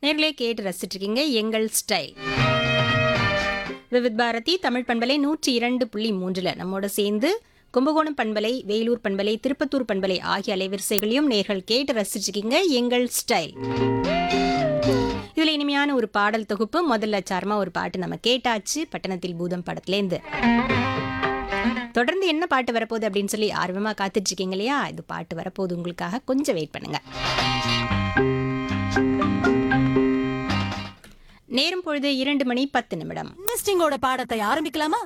நேர்களே கேட்டு ரசிச்சிட்டு இருக்கீங்க எங்கள் ஸ்டைல் விவித் பாரதி தமிழ் பண்பலை நூற்றி இரண்டு புள்ளி மூன்றுல நம்மோட சேர்ந்து கும்பகோணம் பண்பலை வேலூர் பண்பலை திருப்பத்தூர் பண்பலை ஆகிய அலைவரிசைகளையும் நேர்கள் கேட்டு ரசிச்சிருக்கீங்க எங்கள் ஸ்டைல் இதுல இனிமையான ஒரு பாடல் தொகுப்பு முதல்ல சாரமா ஒரு பாட்டு நம்ம கேட்டாச்சு பட்டணத்தில் பூதம் படத்துலேருந்து தொடர்ந்து என்ன பாட்டு வரப்போகுது அப்படின்னு சொல்லி ஆர்வமா காத்துட்டு இருக்கீங்க இல்லையா இது பாட்டு வரப்போகுது உங்களுக்காக கொஞ்சம் வெயிட் பண்ணுங்க நேரம் பொழுது இரண்டு மணி பத்து நிமிடம் இன்வெஸ்டிங்கோட பாடத்தை ஆரம்பிக்கலாமா